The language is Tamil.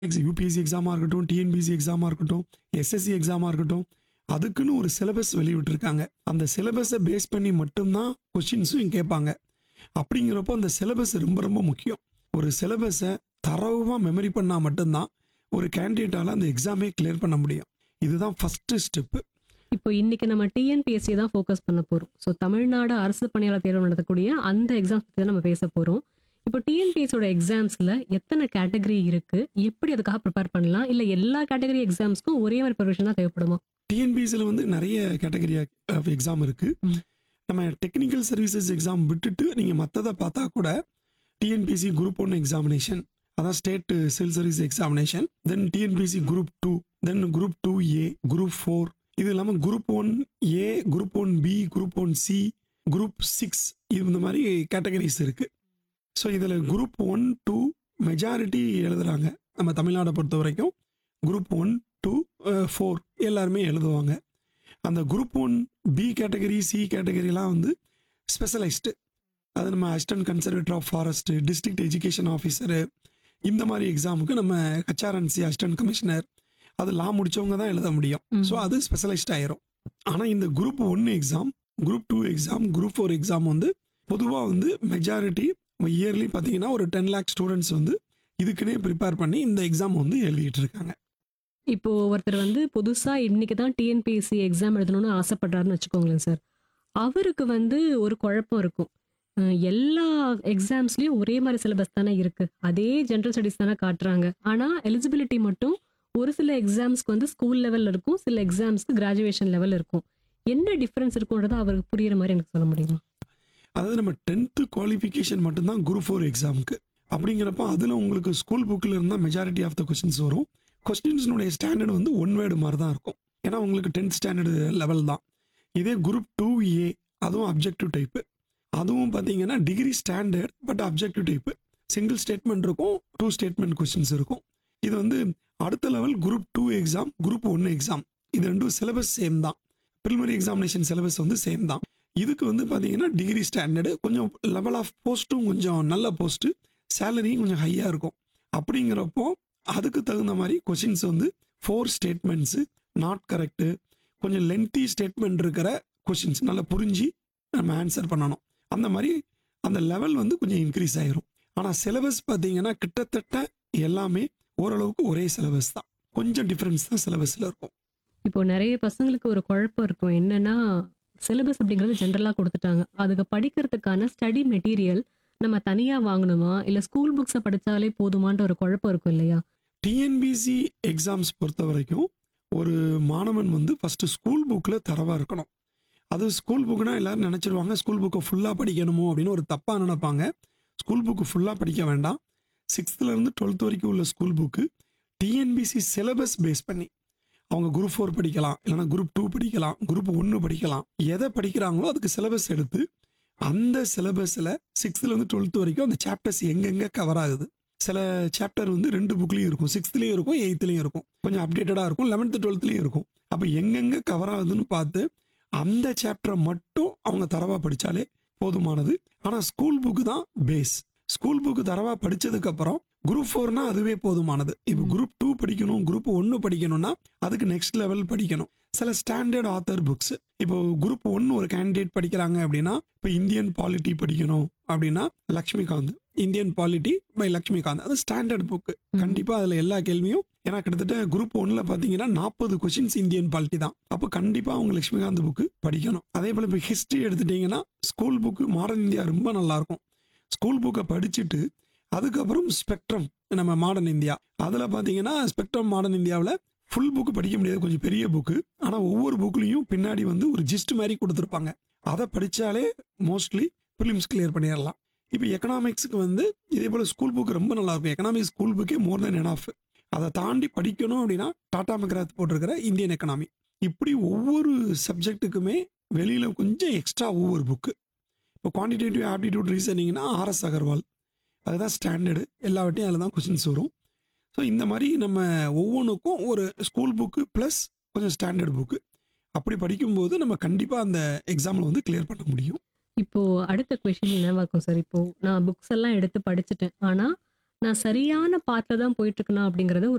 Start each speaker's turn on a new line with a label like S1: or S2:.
S1: யூபிஎஸ்சி எக்ஸாமாக இருக்கட்டும் டிஎன்பிஎஸ்சி எக்ஸாமாக இருக்கட்டும் எஸ்எஸ்சி எக்ஸாமாக இருக்கட்டும் அதுக்குன்னு ஒரு சிலபஸ் வெளியிட்டிருக்காங்க அந்த சிலபஸை பேஸ் பண்ணி மட்டும்தான் கொஷின்ஸும் கேட்பாங்க அப்படிங்கிறப்போ அந்த சிலபஸ் ரொம்ப ரொம்ப முக்கியம் ஒரு சிலபஸை தரவுமாக மெமரி பண்ணால் மட்டும்தான் ஒரு கேண்டிடேட்டால் அந்த எக்ஸாமே கிளியர் பண்ண முடியும் இதுதான் ஃபஸ்ட்டு ஸ்டெப்பு
S2: இப்போ இன்னைக்கு நம்ம டிஎன்பிஎஸ்சி தான் ஃபோக்கஸ் பண்ண போறோம் ஸோ தமிழ்நாடு அரசு பணியாளர் தேர்வு நடத்தக்கூடிய அந்த எக்ஸாம்ஸ் பற்றி தான் நம்ம பேச போறோம் இப்போ டிஎன்பிஎஸ்சியோட எக்ஸாம்ஸ்ல எத்தனை கேட்டகரி இருக்கு எப்படி அதுக்காக ப்ரிப்பேர் பண்ணலாம் இல்ல எல்லா கேட்டகரி எக்ஸாம்ஸ்க்கும் ஒரே மாதிரி ப்ரிப்பரேஷன் தான் தேவைப்படுமா
S1: டிஎன்பிஎஸ்சியில் வந்து நிறைய கேட்டகரி ஆஃப் எக்ஸாம் இருக்குது
S2: ம்.
S1: நம்ம டெக்னிக்கல் சர்வீசஸ் எக்ஸாம் விட்டுட்டு நீங்கள் மற்றதை பார்த்தா கூட டிஎன்பிஎஸ்சி குரூப் ஒன் எக்ஸாமினேஷன் அதான் state civil service examination then TNPSC group two then group two A group four இது இல்லாமல் group one A group one B group one C group six இது இந்த மாதிரி கேட்டகரிஸ் இருக்குது ஸோ இதில் குரூப் ஒன் டூ மெஜாரிட்டி எழுதுறாங்க நம்ம தமிழ்நாடை பொறுத்த வரைக்கும் குரூப் ஒன் டூ ஃபோர் எல்லாருமே எழுதுவாங்க அந்த group one B category C கேட்டகரிலாம் வந்து ஸ்பெஷலைஸ்டு அது நம்ம assistant conservator of forest district education officer இந்த மாதிரி எக்ஸாமுக்கு நம்ம ஹெச்ஆர்என்சி அசிஸ்டன்ட் கமிஷனர் அது லா முடிச்சவங்க தான் எழுத முடியும்
S2: ம்.
S1: ஸோ அது ஸ்பெஷலைஸ்ட் ஆயிரும் ஆனால் இந்த group one exam group two exam group four exam வந்து பொதுவாக வந்து மெஜாரிட்டி இயர்லி பார்த்தீங்கன்னா ஒரு டென் லேக் ஸ்டூடெண்ட்ஸ் வந்து இதுக்குன்னே ப்ரிப்பேர் பண்ணி இந்த எக்ஸாம் வந்து எழுதிட்டு இருக்காங்க
S2: இப்போ ஒருத்தர் வந்து புதுசா இன்னைக்கு தான் டிஎன்பிஎஸ்சி எக்ஸாம் எழுதணும்னு ஆசைப்படுறாருன்னு வச்சுக்கோங்களேன் சார் அவருக்கு வந்து ஒரு குழப்பம் இருக்கும் அஹ் எல்லா எக்ஸாம்ஸ்லயும் ஒரே மாதிரி சிலபஸ் தானே இருக்கு அதே ஜென்ரல் ஸ்டடிஸ் தானே காட்டுறாங்க ஆனா எலிஜிபிலிட்டி மட்டும் ஒரு சில எக்ஸாம்ஸ்க்கு வந்து ஸ்கூல் லெவல்ல இருக்கும் சில எக்ஸாம்ஸ்க்கு கிராஜுவேஷன் லெவல் இருக்கும் என்ன டிஃபரன்ஸ் இருக்கும்ன்றத அவருக்கு புரியுற மாதிரி எனக்கு சொல்ல முடியுமா
S1: அதாவது நம்ம டென்த்து குவாலிஃபிகேஷன் மட்டும்தான் குரூப் ஃபோர் எக்ஸாமுக்கு அப்படிங்கிறப்ப அதில் உங்களுக்கு ஸ்கூல் புக்கில் இருந்தால் மெஜாரிட்டி ஆஃப் த கொஸ்டின்ஸ் வரும் கொஸ்டின்ஸ்னுடைய ஸ்டாண்டர்ட் வந்து ஒன் வேர்டு மாதிரி தான் இருக்கும் ஏன்னா உங்களுக்கு டென்த் ஸ்டாண்டர்டு லெவல் தான் இதே குரூப் டூ ஏ அதுவும் அப்ஜெக்டிவ் டைப்பு அதுவும் பார்த்தீங்கன்னா degree standard but objective type single statement இருக்கும் டூ ஸ்டேட்மெண்ட் கொஸ்டின்ஸ் இருக்கும் இது வந்து அடுத்த level group two exam group one exam இது ரெண்டும் சிலபஸ் சேம் தான் ப்ரிலிமரி எக்ஸாமினேஷன் சிலபஸ் வந்து சேம் தான் இதுக்கு வந்து பார்த்தீங்கன்னா டிகிரி ஸ்டாண்டர்டு கொஞ்சம் லெவல் ஆஃப் போஸ்ட்டும் கொஞ்சம் நல்ல போஸ்ட்டு சேலரியும் கொஞ்சம் ஹையாக இருக்கும் அப்படிங்கிறப்போ அதுக்கு தகுந்த மாதிரி கொஷின்ஸ் வந்து ஃபோர் ஸ்டேட்மெண்ட்ஸு நாட் கரெக்டு கொஞ்சம் லென்த்தி ஸ்டேட்மெண்ட் இருக்கிற கொஷின்ஸ் நல்லா புரிஞ்சு நம்ம ஆன்சர் பண்ணணும் அந்த மாதிரி அந்த லெவல் வந்து கொஞ்சம் இன்க்ரீஸ் ஆயிரும் ஆனால் சிலபஸ் பார்த்தீங்கன்னா கிட்டத்தட்ட எல்லாமே ஓரளவுக்கு ஒரே சிலபஸ் தான் கொஞ்சம் டிஃப்ரென்ஸ் தான் சிலபஸில் இருக்கும்
S2: இப்போ நிறைய பசங்களுக்கு ஒரு குழப்பம் இருக்கும் என்னன்னா சிலபஸ் அப்படிங்கிறது ஜென்ரலாக கொடுத்துட்டாங்க அதுக்கு படிக்கிறதுக்கான ஸ்டடி மெட்டீரியல் நம்ம தனியாக வாங்கணுமா இல்லை ஸ்கூல் புக்ஸை படித்தாலே போதுமான்ற ஒரு குழப்பம் இருக்கும் இல்லையா
S1: டிஎன்பிசி எக்ஸாம்ஸ் பொறுத்த வரைக்கும் ஒரு மாணவன் வந்து ஃபஸ்ட்டு ஸ்கூல் புக்கில் தரவாக இருக்கணும் அது ஸ்கூல் புக்குனா எல்லாரும் நினச்சிருவாங்க ஸ்கூல் புக்கை ஃபுல்லாக படிக்கணுமோ அப்படின்னு ஒரு தப்பாக நினைப்பாங்க ஸ்கூல் புக்கு ஃபுல்லாக படிக்க வேண்டாம் சிக்ஸ்த்துலேருந்து டுவெல்த் வரைக்கும் உள்ள school book TNPSC syllabus base பண்ணி அவங்க குரூப் ஃபோர் படிக்கலாம் இல்லைனா குரூப் டூ படிக்கலாம் குரூப் ஒன்று படிக்கலாம் எதை படிக்கிறாங்களோ அதுக்கு சிலபஸ் எடுத்து அந்த சிலபஸில் சிக்ஸ்த்துலேருந்து டுவெல்த் வரைக்கும் அந்த சாப்டர்ஸ் எங்கெங்கே கவர் ஆகுது சில சாப்டர் வந்து ரெண்டு புக்லேயும் இருக்கும் சிக்ஸ்த்லேயும் இருக்கும் எயித்துலேயும் இருக்கும் கொஞ்சம் அப்டேட்டடாக இருக்கும் லெவன்த்து டுவெல்த்லேயும் இருக்கும் அப்போ எங்கெங்கே கவர் ஆகுதுன்னு பார்த்து அந்த சாப்டரை மட்டும் அவங்க தரவாக படித்தாலே போதுமானது ஆனால் ஸ்கூல் புக்கு தான் பேஸ் ஸ்கூல் புக்கு தரவாக படித்ததுக்கப்புறம் குரூப் ஃபோர்னா அதுவே போதுமானது இப்போ குரூப் டூ படிக்கணும் குரூப் ஒன்று படிக்கணும்னா அதுக்கு நெக்ஸ்ட் லெவல் படிக்கணும் சில ஸ்டாண்டர்ட் ஆத்தர் புக்ஸ் இப்போ குரூப் ஒன்று ஒரு கேண்டிடேட் படிக்கிறாங்க அப்படின்னா இப்போ இந்தியன் பாலிட்டி படிக்கணும் அப்படின்னா Laxmikanth Indian polity by Laxmikanth அது ஸ்டாண்டர்ட் புக்கு கண்டிப்பாக அதில் எல்லா கேள்வியும் ஏன்னா கிட்டத்தட்ட குரூப் ஒன்ல பார்த்தீங்கன்னா நாற்பது கொஷின்ஸ் இந்தியன் பாலிட்டி தான் அப்போ கண்டிப்பாக அவங்க லக்ஷ்மிகாந்த் புக்கு படிக்கணும் அதே போல் இப்போ ஹிஸ்ட்ரி எடுத்துட்டிங்கன்னா ஸ்கூல் புக்கு மாடர்ன் இந்தியா ரொம்ப நல்லா இருக்கும் ஸ்கூல் புக்கை படிச்சுட்டு அதுக்கப்புறம் ஸ்பெக்ட்ரம் நம்ம மாடர்ன் இந்தியா அதில் பார்த்தீங்கன்னா ஸ்பெக்ட்ரம் மாடர்ன் இந்தியாவில் ஃபுல் புக்கு படிக்க முடியாது கொஞ்சம் பெரிய புக்கு ஆனால் ஒவ்வொரு புக்லேயும் பின்னாடி வந்து ஒரு ஜிஸ்ட் மாதிரி கொடுத்துருப்பாங்க அதை படித்தாலே மோஸ்ட்லி ப்ரிலிம்ஸ் கிளியர் பண்ணிடலாம் இப்போ எக்கனாமிக்ஸுக்கு வந்து இதே போல் ஸ்கூல் புக் ரொம்ப நல்லா இருக்கும் எக்கனாமிக்ஸ் ஸ்கூல் புக்கே மோர் தென் எனாஃப் அதை தாண்டி படிக்கணும் அப்படின்னா டாடா மெக்ராத் போட்டிருக்கிற இந்தியன் எக்கனாமி இப்படி ஒவ்வொரு சப்ஜெக்ட்டுக்குமே வெளியில் கொஞ்சம் எக்ஸ்ட்ரா ஒவ்வொரு புக்கு இப்போ குவான்டிடேட்டிவ் ஆப்டிடியூட் ரீசனிங்னா ஆர்எஸ் அகர்வால் அதுதான் ஸ்டாண்டர்டு எல்லா வாட்டியும் அதில் தான் கொஷின்ஸ் வரும் ஸோ இந்த மாதிரி நம்ம ஒவ்வொன்றுக்கும் ஒரு ஸ்கூல் புக்கு ப்ளஸ் கொஞ்சம் ஸ்டாண்டர்ட் புக்கு அப்படி படிக்கும்போது நம்ம கண்டிப்பாக அந்த எக்ஸாமில் வந்து கிளியர் பண்ண முடியும்
S2: இப்போ அடுத்த கொஷின் என்னவா இருக்கும் சார் இப்போ நான் புக்ஸ் எல்லாம் எடுத்து படிச்சுட்டேன் ஆனா நான் சரியான பாத்துல தான் போயிட்டு இருக்கணும் அப்படிங்கறத ஒரு